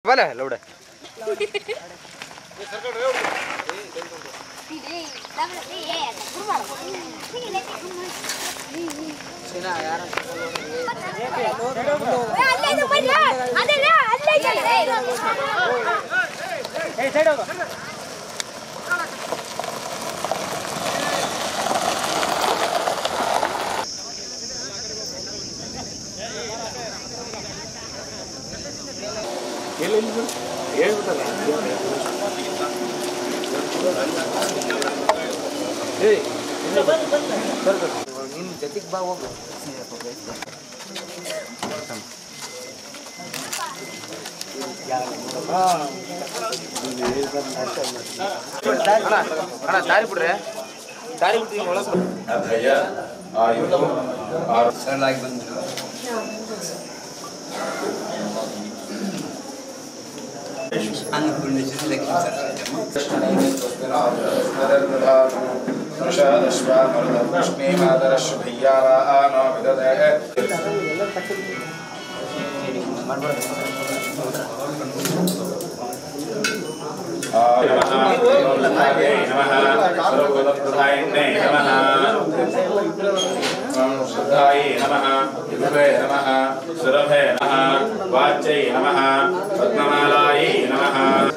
ಬಲ ಲೌಡ ನಿನ್ನ ಜೊತೆಗೆ ಬಾ ಹೋಗು ಅಣ್ಣ ಅಣ್ಣ ದಾರಿ ಬಿಡ್ರೆ ದಾರಿ ಬಿಟ್ಟು ಒಳಗೆ ಅಭಯ ಆಯುಧ ಆರು ಸರಳಾಗಿ ಬಂದ್ರು ಅನ್ನಪೂರ್ಣೇಶ್ವರಿ ಲಕ್ಷ್ಮೀ ಸರಸ್ವತಿ ಶ್ರದ್ಧಾಯೇ ನಮಃ ವಿಭುವೇ ನಮಃ ಸುರಭೇ ನಮಃ ವಾಚ್ಯೈ ನಮಃ ಪದ್ಮಮಾಲಾಯೈ ನಮಃ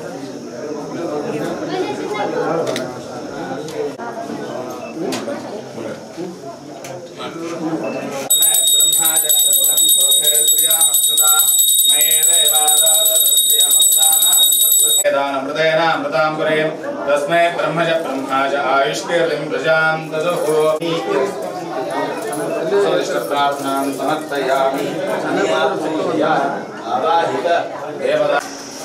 तस्मै ब्रह्मज ब्रह्माज आयुष्कीर्तिं प्रजां ददुः प्रार्थनां समर्पयामि आवाहित देवता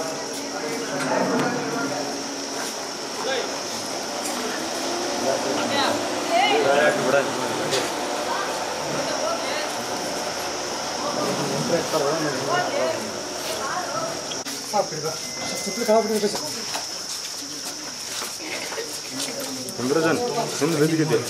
ಚಂದ್ರಜನ್ ಒಂದು ನಿಂತಿದೆ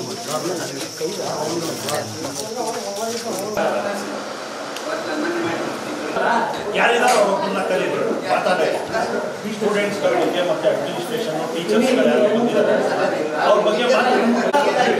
ಯಾರಿದಾರೋ ಒಬ್ಬರನ್ನ ಕರೀರಿ ಮಾತಾಡಿ ಸ್ಟೂಡೆಂಟ್ಸ್ಗಳಿಗೆ ಮತ್ತೆ ಅಡ್ಮಿನಿಸ್ಟ್ರೇಷನ್ ಟೀಚರ್ಸ್ಗಳು ಯಾರು ಬಂದಿದ್ದಾರೆ ಅವ್ರ ಬಗ್ಗೆ ಮಾತಾಡಿ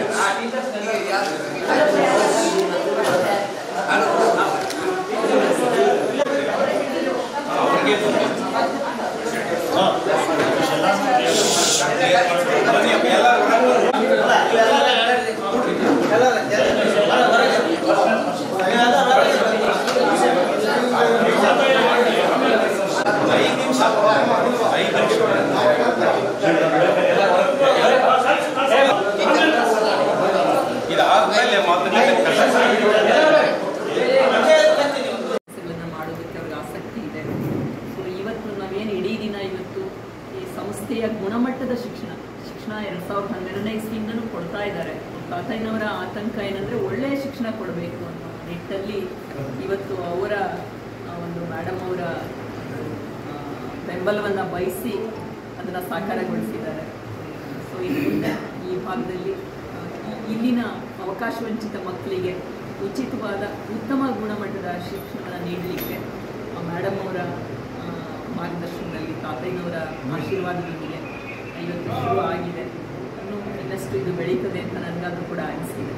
ಕೆಲಸಗಳನ್ನು ಮಾಡೋದಕ್ಕೆ ಅವ್ರಿಗೆ ಆಸಕ್ತಿ ಇದೆ ಸೊ ಇವತ್ತು ನಾವೇನು ಇಡೀ ದಿನ ಇವತ್ತು ಈ ಸಂಸ್ಥೆಯ ಗುಣಮಟ್ಟದ ಶಿಕ್ಷಣ ಶಿಕ್ಷಣ ಎರಡು ಸಾವಿರದ ಹನ್ನೆರಡನೇ ಇಸ್ವಿಯಿಂದನೂ ಕೊಡ್ತಾ ಇದ್ದಾರೆ ತಾತಯ್ಯನವರ ಆತಂಕ ಏನಂದರೆ ಒಳ್ಳೆಯ ಶಿಕ್ಷಣ ಕೊಡಬೇಕು ಅನ್ನೋ ನಿಟ್ಟಲ್ಲಿ ಇವತ್ತು ಅವರ ಆ, ಒಂದು ಮೇಡಮ್ ಅವರ ಬೆಂಬಲವನ್ನು ಬಯಸಿ ಅದನ್ನು ಸಾಕಾರಗೊಳಿಸಿದ್ದಾರೆ ಸೊ ಇನ್ನು ಮುಂದೆ ಈ ಭಾಗದಲ್ಲಿ ಆ, ಈ- ಇಲ್ಲಿನ ಅವಕಾಶವಂಚಿತ ಮಕ್ಕಳಿಗೆ ಉಚಿತವಾದ ಉತ್ತಮ ಗುಣಮಟ್ಟದ ಶಿಕ್ಷಣ ನೀಡಲಿಕ್ಕೆ ಮೇಡಮ್ ಅವರ ಆ, ಮಾರ್ಗದರ್ಶನದಲ್ಲಿ ತಾತಯ್ಯನವರ ಆಶೀರ್ವಾದದೊಂದಿಗೆ ಇವತ್ತು ಶುರು ಆಗಿದೆ ಇನ್ನು ಇನ್ನಷ್ಟು ಇದು ಬೆಳೀತದೆ ಅಂತ ನನಗಾದ್ರೂ ಕೂಡ ಅನಿಸಿದೆ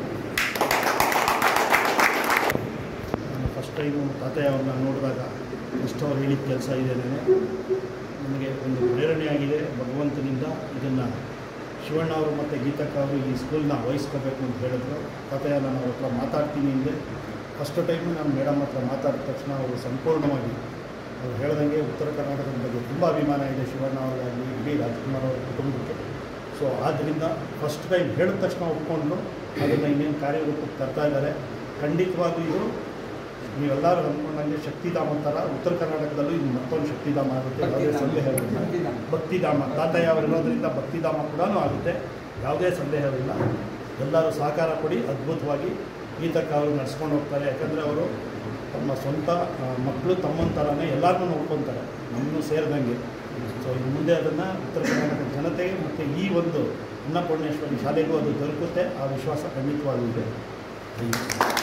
ನಾನು ಫಸ್ಟ್ ಟೈಮು ತಾತಯ್ಯ ಅವ್ರನ್ನ ನೋಡಿದಾಗ ಫಸ್ಟ್ ಅವ್ರು ಹೇಳಿದ ಕೆಲಸ ಇದೇನೆ ನನಗೆ ಒಂದು ಪ್ರೇರಣೆಯಾಗಿದೆ ಭಗವಂತನಿಂದ ಇದನ್ನು ಶಿವಣ್ಣ ಅವರು ಮತ್ತು ಗೀತಕ್ಕ ಅವರು ಈ ಸ್ಕೂಲ್ನ ವಹಿಸ್ಕೋಬೇಕು ಅಂತ ಹೇಳಿದ್ರು ತಾತಯ್ಯ ನಾನು ಅವ್ರ ಹತ್ರ ಮಾತಾಡ್ತೀನಿ ಹಿಂದೆ ಫಸ್ಟ್ ಟೈಮು ನಾನು ಮೇಡಮ್ ಹತ್ರ ಮಾತಾಡಿದ ತಕ್ಷಣ ಅವರು ಸಂಪೂರ್ಣವಾಗಿ ಅವ್ರು ಹೇಳ್ದಂಗೆ ಉತ್ತರ ಕರ್ನಾಟಕದ ಬಗ್ಗೆ ತುಂಬ ಅಭಿಮಾನ ಇದೆ ಶಿವಣ್ಣ ಅವರಿಗಾಗಲಿ ಇಡೀ ರಾಜ್ಕುಮಾರ್ ಅವರ ಕುಟುಂಬಕ್ಕೆ ಸೊ ಆದ್ದರಿಂದ ಫಸ್ಟ್ ಟೈಮ್ ಹೇಳಿದ ತಕ್ಷಣ ಒಪ್ಕೊಂಡು ಅದನ್ನು ಇನ್ನೇನು ಕಾರ್ಯರೂಪಕ್ಕೆ ತರ್ತಾ ಇದ್ದಾರೆ ಖಂಡಿತವಾಗೂ ಇದು ನೀವೆಲ್ಲರೂ ಅಂದ್ಕೊಂಡಂಗೆ ಶಕ್ತಿಧಾಮ ಥರ ಉತ್ತರ ಕರ್ನಾಟಕದಲ್ಲೂ ಇದು ಮತ್ತೊಂದು ಶಕ್ತಿಧಾಮ ಆಗುತ್ತೆ ಯಾವುದೇ ಸಂದೇಹವಿಲ್ಲ ಭಕ್ತಿಧಾಮ ತಾತಯ್ಯ ಅವರಿರೋದ್ರಿಂದ ಭಕ್ತಿಧಾಮ ಕೂಡ ಆಗುತ್ತೆ ಯಾವುದೇ ಸಂದೇಹವಿಲ್ಲ ಎಲ್ಲರೂ ಸಹಕಾರ ಕೊಡಿ ಅದ್ಭುತವಾಗಿ ಗೀತಕ್ಕ ಅವರು ನಡ್ಸ್ಕೊಂಡು ಹೋಗ್ತಾರೆ ಯಾಕಂದರೆ ಅವರು ತಮ್ಮ ಸ್ವಂತ ಆ, ಮಕ್ಕಳು ತಮ್ಮನ ಥರನೇ ಎಲ್ಲರನ್ನೂ ನೋಡ್ಕೊತಾರೆ ನಮ್ಮನ್ನು ಸೇರಿದಂಗೆ ಸೊ ಇನ್ನು ಮುಂದೆ ಅದನ್ನು ಉತ್ತರ ಕರ್ನಾಟಕದ ಜನತೆಗೆ ಮತ್ತು ಈ ಒಂದು ಅನ್ನಪೂರ್ಣೇಶ್ವರಿ ಶಾಲೆಗೂ ಅದು ದೊರಕುತ್ತೆ ಆ ವಿಶ್ವಾಸ ಖಂಡಿತವಾಗೂ ಇದೆ